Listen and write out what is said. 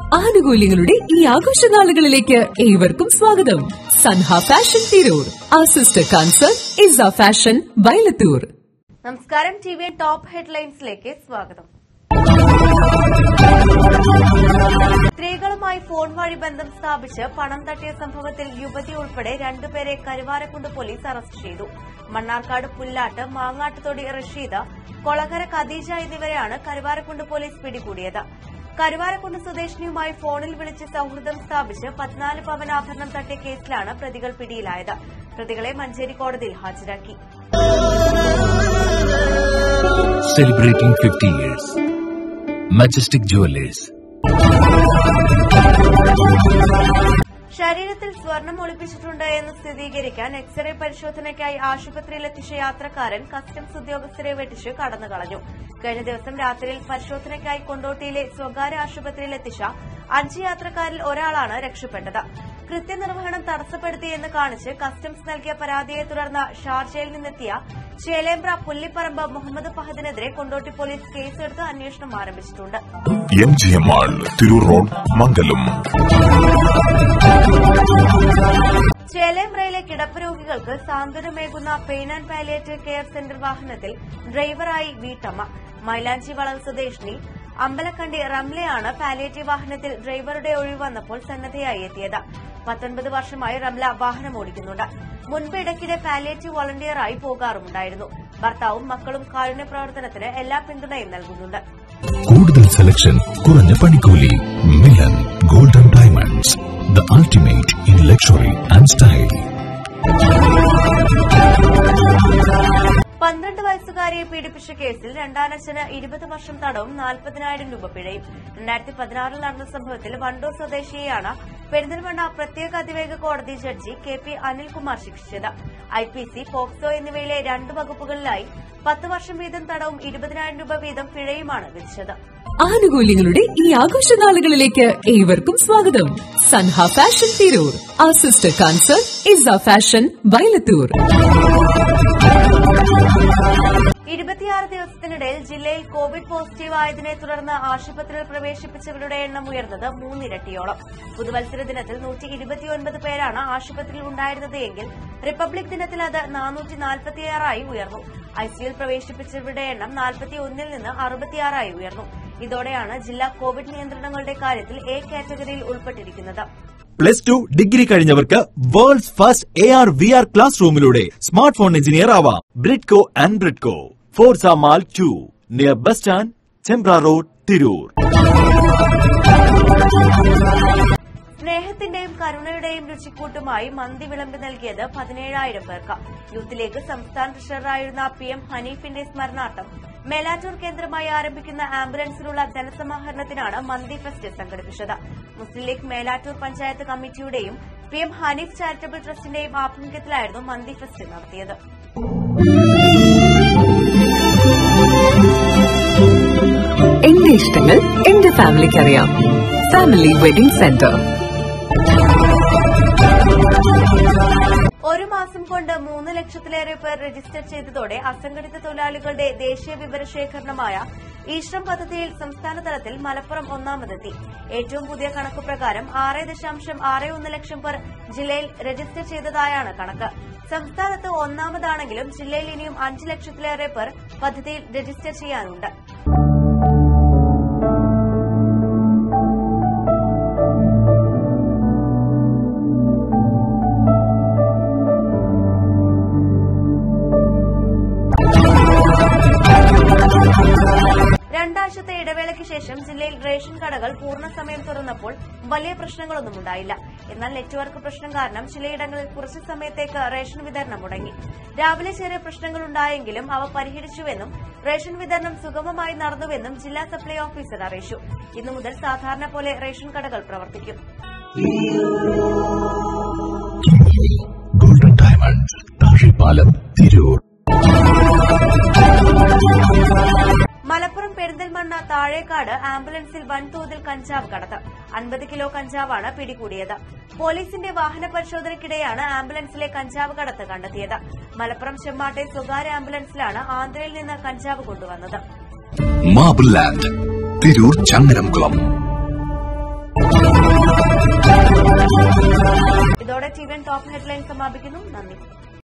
ആനുകൂല്യങ്ങളുടെ ഈ ആഘോഷനാളുകളിലേക്ക് ഏവർക്കും സ്വാഗതം സൻഹ ഫാഷൻ തിരൂർ ആ sister concert Isa fashion Vayalathur നമസ്കാരം ടി വി ടോപ്പ് ഹെഡ്ലൈൻസിലേക്ക് സ്വാഗതം സ്ത്രീകളുമായി ഫോൺ വഴി ബന്ധം സ്ഥാപിച്ച് പണം തട്ടിയ സംഭവത്തിൽ യുവതി ഉൾപ്പെടെ രണ്ടുപേരെ കരുവാരക്കുണ്ട് പോലീസ് അറസ്റ്റ് ചെയ്തു മണ്ണാർക്കാട് പുല്ലാട്ട് മാങ്ങാട്ടുതൊടി റഷീദ് കൊളകര ഖദീജ എന്നിവരെയാണ് കരുവാരക്കുണ്ട് പോലീസ് പിടികൂടിയത് കരുവാരക്കുണ്ട് സ്വദേശിനിയുമായി ഫോണിൽ വിളിച്ച് സൌഹൃദം സ്ഥാപിച്ച് പതിനാല് പവൻ ആഭരണം തട്ടിയ കേസിലാണ് പ്രതികൾ പിടിയിലായത് പ്രതികളെ മഞ്ചേരി കോടതിയിൽ ഹാജരാക്കി celebrating 50 years. Majestic Jewelers. ശരീരത്തിൽ സ്വർണം ഒളിപ്പിച്ചിട്ടുണ്ട് എന്ന് സ്ഥിരീകരിക്കാൻ എക്സ്റേ പരിശോധനയ്ക്കായി ആശുപത്രിയിലെത്തിച്ച യാത്രക്കാരൻ കസ്റ്റംസ് ഉദ്യോഗസ്ഥരെ വെട്ടിച്ച് കടന്നുകളഞ്ഞു കഴിഞ്ഞ ദിവസം രാത്രിയിൽ പരിശോധനയ്ക്കായി കൊണ്ടോട്ടിയിലെ സ്വകാര്യ ആശുപത്രിയിലെത്തിച്ച അഞ്ച് യാത്രക്കാരിൽ ഒരാളാണ് രക്ഷപ്പെട്ടത് കൃത്യനിർവഹണം തടസ്സപ്പെടുത്തിയെന്ന് കാണിച്ച് കസ്റ്റംസ് നൽകിയ പരാതിയെ തുടർന്ന് ഷാർജയിൽ നിന്നെത്തിയ ചേലേമ്പ്ര പുല്ലിപ്പറമ്പ് മുഹമ്മദ് ഫഹദിനെതിരെ കൊണ്ടോട്ടി പോലീസ് കേസെടുത്ത് അന്വേഷണം ആരംഭിച്ചിട്ടുണ്ട് എം ജി എം ആൾ തിരൂർ റോഡ് മംഗലം ചേലേമ്പ്രയിലെ കിടപ്പ് രോഗികൾക്ക് സാന്ത്വനമേകുന്ന pain and palliative care centre വാഹനത്തിൽ ഡ്രൈവറായി വീട്ടമ്മ മൈലാഞ്ചി വളവ് സ്വദേശിനി അമ്പലക്കണ്ടി റംലയാണ് പാലിയേറ്റീവ് വാഹനത്തിൽ ഡ്രൈവറുടെ ഒഴിവ് വന്നപ്പോൾ സന്നദ്ധയായി എത്തിയത് പത്തൊൻപത് വർഷമായി റംല വാഹനം ഓടിക്കുന്നുണ്ട് മുൻപ് ഇടയ്ക്കിടെ പാലിയേറ്റീവ് വോളണ്ടിയറായി പോകാറുമുണ്ടായിരുന്നു ഭർത്താവും മക്കളും കാരുണ്യ പ്രവർത്തനത്തിന് എല്ലാ പിന്തുണയും നൽകുന്നുണ്ട് കൂടുതൽ സെലക്ഷൻ കുറഞ്ഞ പണിക്കൂലി Milan golden diamonds the ultimate in luxury and style പന്ത്രണ്ട് വയസ്സുകാരിയെ പീഡിപ്പിച്ച കേസിൽ രണ്ടാനച്ഛന് ഇരുപത് വർഷം തടവും നാൽപ്പതിനായിരം രൂപ പിഴയും രണ്ടായിരത്തി പതിനാറിൽ നടന്ന സംഭവത്തിൽ വണ്ടൂർ സ്വദേശിയെയാണ് പെരിന്തൽമണ്ണ പ്രത്യേക അതിവേഗ കോടതി ജഡ്ജി കെ പി അനിൽകുമാർ ശിക്ഷിച്ചത് ഐ പി സി പോക്സോ എന്നിവയിലെ രണ്ട് വകുപ്പുകളിലായി പത്ത് വർഷം വീതം തടവും ഇരുപതിനായിരം രൂപ വീതം പിഴയുമാണ് വിധിച്ചത് ആനുകൂല്യങ്ങളുടെ ഈ ആഘോഷനാളുകളിലേക്ക് ഏവർക്കും സ്വാഗതം സൻഹ ഫാഷൻ തിരൂർ ആ sister concert Isa fashion Vayalathur ഇരുപത്തിയാറ് ദിവസത്തിനിടയിൽ ജില്ലയിൽ കോവിഡ് പോസിറ്റീവ് ആയതിനെ തുടർന്ന് ആശുപത്രിയിൽ പ്രവേശിപ്പിച്ചവരുടെ എണ്ണം ഉയർന്നത് മൂന്നിരട്ടിയോളം പുതുവത്സര ദിനത്തിൽ നൂറ്റി ഇരുപത്തിയൊൻപത് പേരാണ് ആശുപത്രിയിൽ ഉണ്ടായിരുന്നത് എങ്കിൽ റിപ്പബ്ലിക് ദിനത്തിൽ അത് നാനൂറ്റി നാൽപ്പത്തിയാറായി ഉയർന്നു ഐസിയുയിൽ പ്രവേശിപ്പിച്ചവരുടെ എണ്ണം നാൽപ്പത്തിയൊന്നിൽ നിന്ന് അറുപത്തിയാറായി ഉയർന്നു ഇതോടെയാണ് ജില്ല കോവിഡ് നിയന്ത്രണങ്ങളുടെ കാര്യത്തിൽ എ കാറ്റഗറിയിൽ ഉൾപ്പെട്ടിരിക്കുന്നത് പ്ലസ് ടു ഡിഗ്രി കഴിഞ്ഞവർക്ക് world's first A R V R class റൂമിലൂടെ സ്മാർട്ട് ഫോൺ എഞ്ചിനീയർ ആവാം Bridco and Bridco Forza mall to near bus stand Chembra road Tirur സ്നേഹത്തിന്റെയും കരുണയുടെയും രുചിക്കൂട്ടുമായി മന്തി വിളമ്പി നൽകിയത് പതിനേഴായിരം പേർക്ക് യൂത്ത് ലീഗ് സംസ്ഥാന ട്രഷററായിരുന്ന പി എം ഹനീഫിന്റെ സ്മരണാർത്ഥം മേലാറ്റൂർ കേന്ദ്രമായി ആരംഭിക്കുന്ന ആംബുലൻസിനുള്ള ധനസമാഹരണത്തിനാണ് മന്തി ഫെസ്റ്റ് സംഘടിപ്പിച്ചത് മുസ്ലിം ലീഗ് മേലാറ്റൂർ പഞ്ചായത്ത് കമ്മിറ്റിയുടെയും പി എം ഹനീഫ് ചാരിറ്റബിൾ ട്രസ്റ്റിന്റെയും ആഭിമുഖ്യത്തിലായിരുന്നു മന്തി ഫെസ്റ്റ് നടത്തിയത് എന്റെ ഇഷ്ടങ്ങൾ എന്റെ ഫാമിലിക്ക് അറിയാം ഫാമിലി വെഡിംഗ് സെന്റർ ഒരു മാസം കൊണ്ട് മൂന്ന് ലക്ഷത്തിലേറെ പേർ രജിസ്റ്റർ ചെയ്തതോടെ അസംഘടിത തൊഴിലാളികളുടെ ദേശീയ വിവരശേഖരണമായ ഈശ്രം പദ്ധതിയിൽ സംസ്ഥാന തലത്തിൽ മലപ്പുറം ഒന്നാമതെത്തി ഏറ്റവും പുതിയ കണക്ക് പ്രകാരം ആറ് ദശാംശം ആറ് ഒന്ന് ലക്ഷം പേർ ജില്ലയിൽ രജിസ്റ്റർ ചെയ്തതായാണ് കണക്ക് സംസ്ഥാനത്ത് ഒന്നാമതാണെങ്കിലും ജില്ലയിൽ ഇനിയും അഞ്ച് ലക്ഷത്തിലേറെ പേർ പദ്ധതിയിൽ രജിസ്റ്റർ ചെയ്യാനുണ്ട് രണ്ടാഴ്ചത്തെ ഇടവേളയ്ക്ക് ശേഷം ജില്ലയിൽ റേഷൻ കടകൾ പൂർണ്ണസമയം തുറന്നപ്പോൾ വലിയ പ്രശ്നങ്ങളൊന്നും ഉണ്ടായില്ല എന്നാൽ നെറ്റ്വർക്ക് പ്രശ്നം കാരണം ചിലയിടങ്ങളിൽ കുറച്ചു സമയത്തേക്ക് റേഷൻ വിതരണം മുടങ്ങി രാവിലെ ചെറിയ പ്രശ്നങ്ങളുണ്ടായെങ്കിലും അവ പരിഹരിച്ചുവെന്നും റേഷൻ വിതരണം സുഗമമായി നടന്നുവെന്നും ജില്ലാ സപ്ലൈ ഓഫീസർ അറിയിച്ചു ഇന്നു മുതൽ സാധാരണ പോലെ റേഷൻ കടകൾ പ്രവർത്തിക്കും ഗോൾഡൻ ഡയമണ്ട്സ് താഴെപ്പാലം തിരൂർ മലപ്പുറം പെരിന്തൽമണ്ണ താഴേക്കാട് ആംബുലൻസിൽ വൻതോതിൽ കഞ്ചാവ് കടത്ത് അൻപത് കിലോ കഞ്ചാവാണ് പിടികൂടിയത് പോലീസിന്റെ വാഹന പരിശോധനയ്ക്കിടെയാണ് ആംബുലൻസിലെ കഞ്ചാവ് കടത്ത് കണ്ടെത്തിയത് മലപ്പുറം ചെമ്മാട്ടെ സ്വകാര്യ ആംബുലൻസിലാണ് ആന്ധ്രയിൽ നിന്ന് കഞ്ചാവ് കൊണ്ടുവന്നത് marble land Tirur Changaramkulam T V top headline സമാപിക്കുന്നു നന്ദി